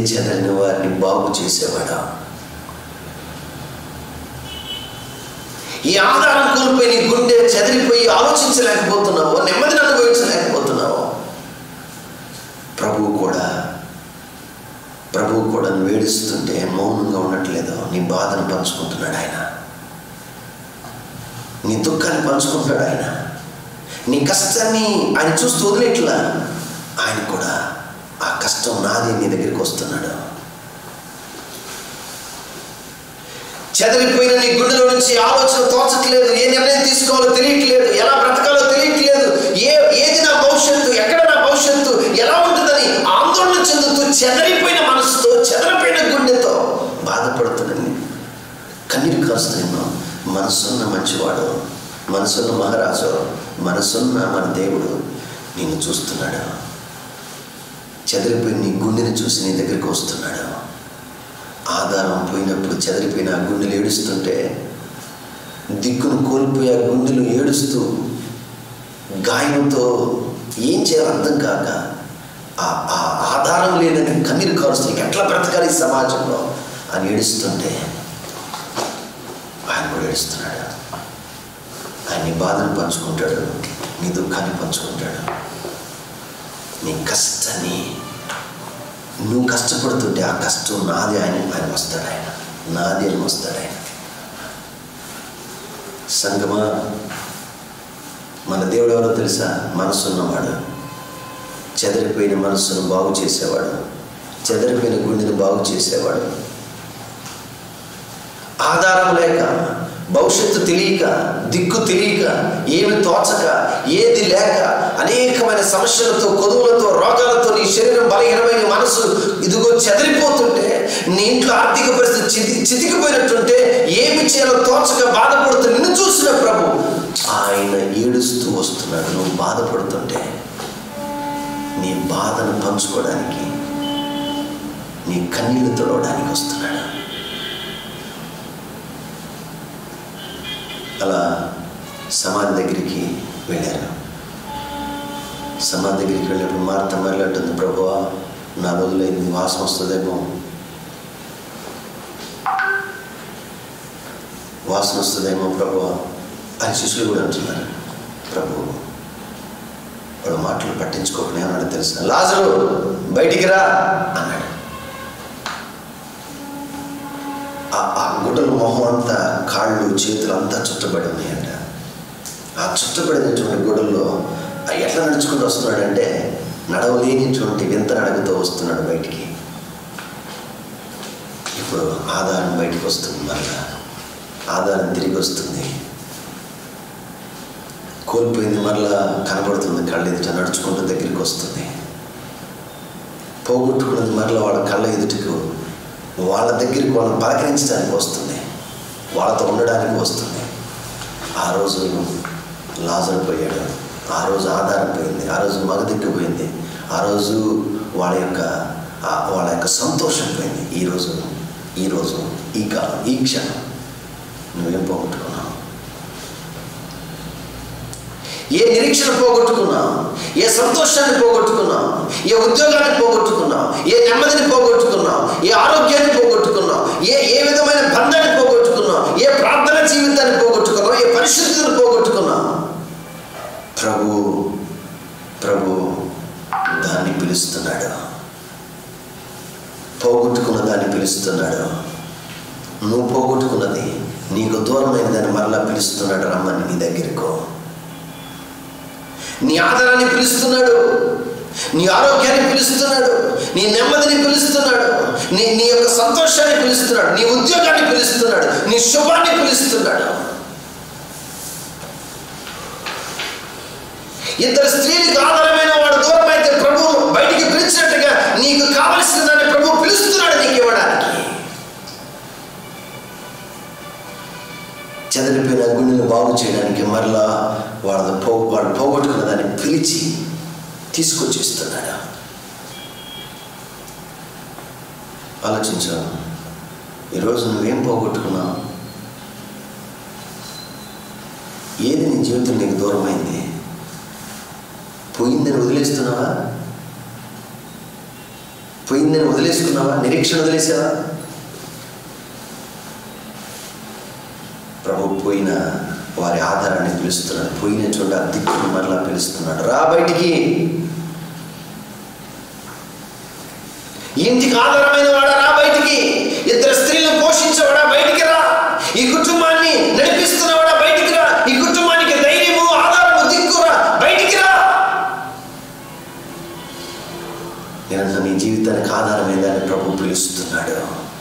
చెదరిన వారిని బాగు చేసేవాడా ఈ ఆధారం కోల్పోయి నీ గుండె చెదిరిపోయి ఆలోచించలేకపోతున్నావో నెమ్మదిని అనుభవించలేకపోతున్నావో ప్రభువు కూడా ప్రభువు కూడా నువ్వు ఏడుస్తుంటే మౌనంగా ఉండట్లేదు నీ బాధను పంచుకుంటున్నాడు ఆయన నీ దుఃఖాన్ని పంచుకుంటున్నాడు ఆయన నీ కష్టాన్ని ఆయన చూస్తూ వదిలేట్లా ఆయన కూడా ఆ కష్టం నాది నీ దగ్గరికి వస్తున్నాడు చెదరిపోయిన నీ గుండెలో నుంచి ఆలోచన తోచట్లేదు ఏ నిర్ణయం తీసుకోవాలో తెలియట్లేదు ఎలా బ్రతకాలో తెలియట్లేదు ఏ ఏది నా భవిష్యత్తు ఎక్కడ నా భవిష్యత్తు ఎలా ఉంటుందని ఆందోళన చెందుతూ చెదరిపోయిన మనసుతో చెదరిపోయిన గుండెతో బాధపడుతున్నాను కన్నీరు కాస్తున్నాను మనసున్న మంచివాడు మనసున్న మహారాజు మనసున్న మన దేవుడు నిన్ను చూస్తున్నాడు చెదిరిపోయి నీ గుండెని చూసి నీ దగ్గరికి వస్తున్నాడు ఆధారం పోయినప్పుడు చెదిరిపోయిన ఆ గుండెలు ఏడుస్తుంటే దిక్కును కోల్పోయి ఆ గుండెలు ఏడుస్తూ గాయంతో ఏం చేయాలో అర్థం కాక ఆ ఆ ఆధారం లేదని కన్నీరు కారుస్తుంది ఎట్లా బ్రతకాలి ఈ సమాజంలో అని ఏడుస్తుంటే ఆయన కూడా ఏడుస్తున్నాడు ఆయన నీ బాధను పంచుకుంటాడు నీ దుఃఖాన్ని పంచుకుంటాడు నీ కష్టాన్ని నువ్వు కష్టపడుతుంటే ఆ కష్టం నాది ఆయన ఆయన వస్తాడు ఆయన నాది అని వస్తాడు ఆయన సంగమా మన దేవుడు ఎవరో తెలుసా మనసున్నవాడు చెదరిపోయిన మనస్సును బాగు చేసేవాడు చెదరిపోయిన గుండెను బాగు చేసేవాడు ఆధారం లేక భవిష్యత్తు తెలియక దిక్కు తెలియక ఏమి తోచక ఏది లేక అనేకమైన సమస్యలతో కొదువులతో రోగాలతో నీ శరీరం బలహీనమైన మనసు ఇదిగో చెదిరిపోతుంటే నీ ఇంట్లో ఆర్థిక పరిస్థితి చితి చితికిపోయినట్టుంటే ఏమి చేయాలో తోచక బాధపడుతూ నిన్ను చూసిన ప్రభు ఆయన ఏడుస్తూ వస్తున్నాడు నువ్వు బాధపడుతుంటే నీ బాధను పంచుకోవడానికి నీ కన్నీళ్లు తొడవడానికి వస్తున్నాడు అలా సమాధి దగ్గరికి వెళ్ళారు సమాధి దగ్గరికి వెళ్ళినప్పుడు మార్త మరలంటుంది ప్రభువా నా రోజులైంది వాసన వస్తుందేమో వాసన వస్తుందేమో ప్రభువా అని శిష్యులు కూడా అంటున్నారు ప్రభు వాడు మాటలు పట్టించుకోకుండా ఏమన్నాడు తెలుసా లాజరు బయటికి రా అన్నాడు ఆ- ఆ గుడ్డల మొహం అంతా కాళ్ళు చేతులు అంతా చుట్టబడి ఉన్నాయంట ఆ చుట్టబడినటువంటి గుడ్డల్లో ఆ ఎట్లా నడుచుకుంటూ వస్తున్నాడంటే నడవలేనిటువంటి వింత నడకతో వస్తున్నాడు బయటికి ఇప్పుడు ఆధారం బయటికి వస్తుంది మళ్ళా ఆధారం తిరిగి వస్తుంది కోల్పోయింది మరలా కనబడుతుంది కళ్ళ ఎదుట నడుచుకుంటూ దగ్గరికి వస్తుంది పోగొట్టుకున్నది మరలా వాళ్ళ కళ్ళ ఎదుటకు వాళ్ళ దగ్గరికి వాళ్ళని పలకరించడానికి వస్తుంది వాళ్ళతో ఉండడానికి వస్తుంది ఆ రోజు లాజర్ పోయాడు ఆ రోజు ఆధారం పోయింది ఆ రోజు మగదిక్కు పోయింది ఆ రోజు వాళ్ళ యొక్క ఆ వాళ్ళ యొక్క సంతోషం పోయింది ఈరోజు ఈరోజు ఈ కాలం ఈ క్షణం నువ్వేం పోగొట్టుకున్నావు ఏ నిరీక్షణ పోగొట్టుకున్నావు ఏ సంతోషాన్ని పోగొట్టుకున్నావు ఏ ఉద్యోగాన్ని పోగొట్టుకున్నావు ఏ నెమ్మదిని పోగొట్టుకున్నావు ఏ ఆరోగ్యాన్ని పోగొట్టుకున్నావు ఏ ఏ విధమైన బంధాన్ని పోగొట్టుకున్నావు ఏ ప్రార్థన జీవితాన్ని పోగొట్టుకున్నావు ఏ పరిశుద్ధిని పోగొట్టుకున్నావు ప్రభు ప్రభు దాన్ని పిలుస్తున్నాడు పోగొట్టుకున్న దాన్ని పిలుస్తున్నాడు నువ్వు పోగొట్టుకున్నది నీకు దూరమైన దాన్ని మరలా పిలుస్తున్నాడు రమ్మని నీ దగ్గరకు నీ ఆదరాన్ని పిలుస్తున్నాడు నీ ఆరోగ్యాన్ని పిలుస్తున్నాడు నీ నెమ్మదిని పిలుస్తున్నాడు నీ నీ యొక్క సంతోషాన్ని పిలుస్తున్నాడు నీ ఉద్యోగాన్ని పిలుస్తున్నాడు నీ శుభాన్ని పిలుస్తున్నాడు ఇద్దరు స్త్రీలకు ఆధారమైన వాడు దూరం అయితే ప్రభు బయటికి పిలిచినట్టుగా నీకు కావలసిన దాన్ని ప్రభు పిలుస్తున్నాడు నీకు ఇవ్వడానికి చెదిరిపోయిన గుండెను బాగు చేయడానికి మరలా వాళ్ళ పో వాళ్ళు పోగొట్టుకున్న దాన్ని పిలిచి తీసుకొచ్చిస్తున్నాడు ఆలోచించు ఈరోజు నువ్వేం పోగొట్టుకున్నావు ఏది నీ జీవితం నీకు దూరమైంది పోయిందని వదిలేస్తున్నావా పోయిందని వదిలేసుకున్నావా నిరీక్షణ వదిలేసావా ప్రభు పోయిన వారి ఆధారాన్ని పిలుస్తున్నాడు పోయిన చోట ఆ దిక్కును మరలా పిలుస్తున్నాడు రా బయటికి ఇంటికి ఆధారమైన వాడా రా బయటికి ఇద్దరు స్త్రీలను పోషించేవాడా బయటికి రా ఈ కుటుంబాన్ని నడిపిస్తున్నవాడా బయటికి రా ఈ కుటుంబానికి ధైర్యము ఆధారము దిక్కురా బయటికి రా నిరంతరం నీ జీవితానికి ఆధారమైందని ప్రభు పిలుస్తున్నాడు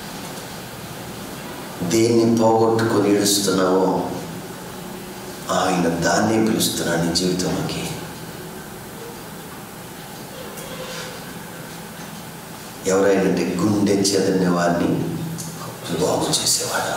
దేన్ని పోగొట్టుకొని ఏడుస్తున్నావో ఆయన దాన్నే పిలుస్తున్నాడు నీ జీవితంలోకి ఎవరైనా గుండె చెదరిన వారిని బాగు చేసేవాడు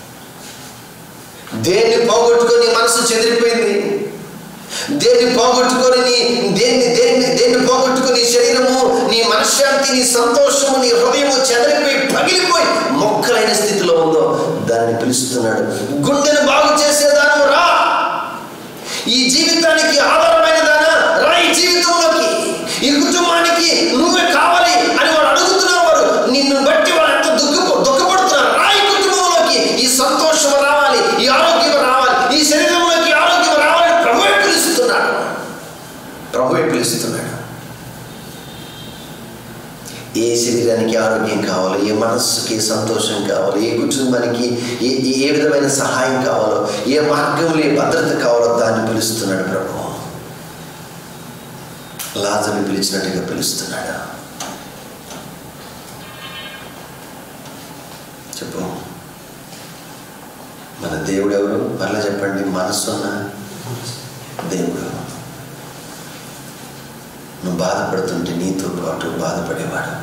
దేన్ని పోగొట్టుకొని మనసు చెదిరిపోయింది దేన్ని పోగొట్టుకొని నీ దేన్ని దేన్ని దేన్ని పోగొట్టుకొని నీ శరీరము నీ మనశ్శాంతి నీ సంతోషము నీ హృదయము చెదరిపోయి పగిలిపోయి మొక్కలైన స్థితిలో ఉందో దాన్ని పిలుస్తున్నాడు గుండెను బాగు చేసేదాను రా ఈ జీవితానికి ఆధారమైన దానా రా ఈ జీవితంలోకి ఈ కుటుంబానికి నువ్వే కావాలి అని వాడు అడుగుతున్నారు వారు నిన్ను బట్టి వాళ్ళు ఎంత దుఃఖ దుఃఖపడుతున్నారు రా ఈ కుటుంబంలోకి ఈ సంతోషం రావాలి ఈ ఆరోగ్యం రావాలి ఈ శరీరంలోకి ఆరోగ్యం రావాలని ప్రభువే పిలుస్తున్నాడు ప్రభువే పిలుస్తున్నాడు ఏ శరీరానికి ఆరోగ్యం కావాలో ఏ మనస్సుకి సంతోషం కావాలో ఏ కుటుంబానికి ఏ ఏ- ఏ విధమైన సహాయం కావాలో ఏ మార్గంలో ఏ భద్రత కావాలో దాన్ని పిలుస్తున్నాడు ప్రభు లాజర్ని పిలిచినట్టుగా పిలుస్తున్నాడు చెప్పు మన దేవుడు ఎవరు మరలా చెప్పండి మనస్సున్న దేవుడు నువ్వు బాధపడుతుంటే నీతో పాటు బాధపడేవాడు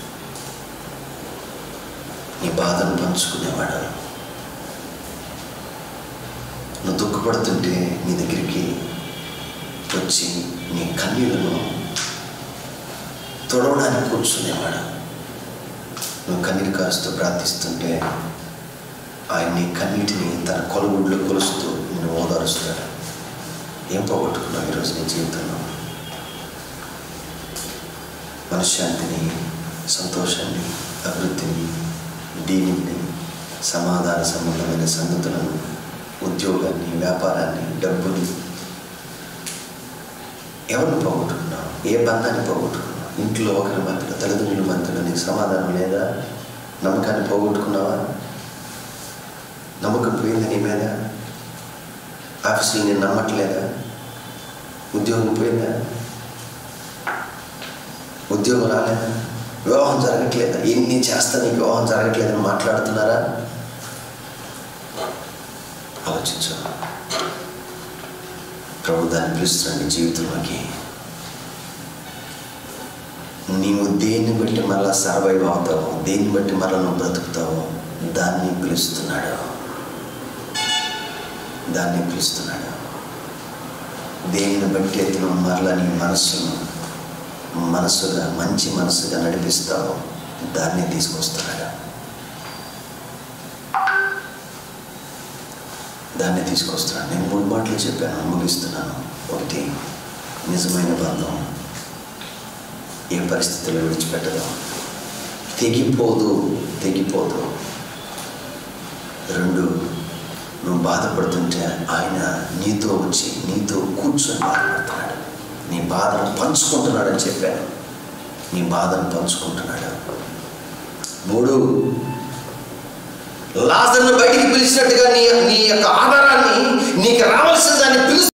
నీ బాధను పంచుకునేవాడు నువ్వు దుఃఖపడుతుంటే నీ దగ్గరికి వచ్చి నీ కన్నీళ్లను తొడవడానికి కూర్చునేవాడు నువ్వు కన్నీరు కారుస్తూ ప్రార్థిస్తుంటే ఆయన నీ కన్నీటిని తన కొలుగుడ్లు కొలుస్తూ నిన్ను ఓదారుస్తాడు ఏం పోగొట్టుకున్నావు ఈరోజు నీ జీవితంలో మనశ్శాంతిని సంతోషాన్ని అభివృద్ధిని దీనిని సమాధాన సంబంధమైన సంగతులను ఉద్యోగాన్ని వ్యాపారాన్ని డబ్బుని ఎవరిని పోగొట్టుకున్నావు ఏ బంధాన్ని పోగొట్టుకున్నావు ఇంట్లో ఒకరి మధ్యలో తల్లిదండ్రుల మధ్యలో నీకు సమాధానం లేదా నమ్మకాన్ని పోగొట్టుకున్నావా నమ్మకం పోయింది నీ మీద ఆఫీసులో నేను నమ్మట్లేదా ఉద్యోగం పోయిందా ఉద్యోగం రాలేదా వివాహం జరగట్లేదా ఎన్ని చేస్తా నీకు వివాహం జరగట్లేదని మాట్లాడుతున్నారా ఆలోచించు ప్రభు దాన్ని పిలుస్తున్నాడు నీ జీవితంలోకి నీవు దేన్ని బట్టి మళ్ళా సర్వైవ్ అవుతావు దేన్ని బట్టి మళ్ళా నువ్వు బ్రతుకుతావు దాన్ని పిలుస్తున్నాడు దాన్ని పిలుస్తున్నాడు దేనిని బట్టి అయితే నువ్వు మరలా నీ మనస్సును మనసుగా మంచి మనసుగా నడిపిస్తావు దాన్ని తీసుకొస్తున్నాడు దాన్ని తీసుకొస్తున్నాను నేను మూడు మాటలు చెప్పాను ముగిస్తున్నాను ఒకటి నిజమైన బంధం ఏ పరిస్థితుల్లో విడిచిపెట్టదు తెగిపోదు తెగిపోదు రెండు నువ్వు బాధపడుతుంటే ఆయన నీతో వచ్చి నీతో కూర్చొని బాధపడుతున్నాడు నీ బాధను పంచుకుంటున్నాడని చెప్పాను నీ బాధను పంచుకుంటున్నాడు మూడు లాజర్ను బయటికి పిలిచినట్టుగా నీ నీ యొక్క ఆధారాన్ని నీకు రావాల్సిన దాన్ని పిలుస్తూ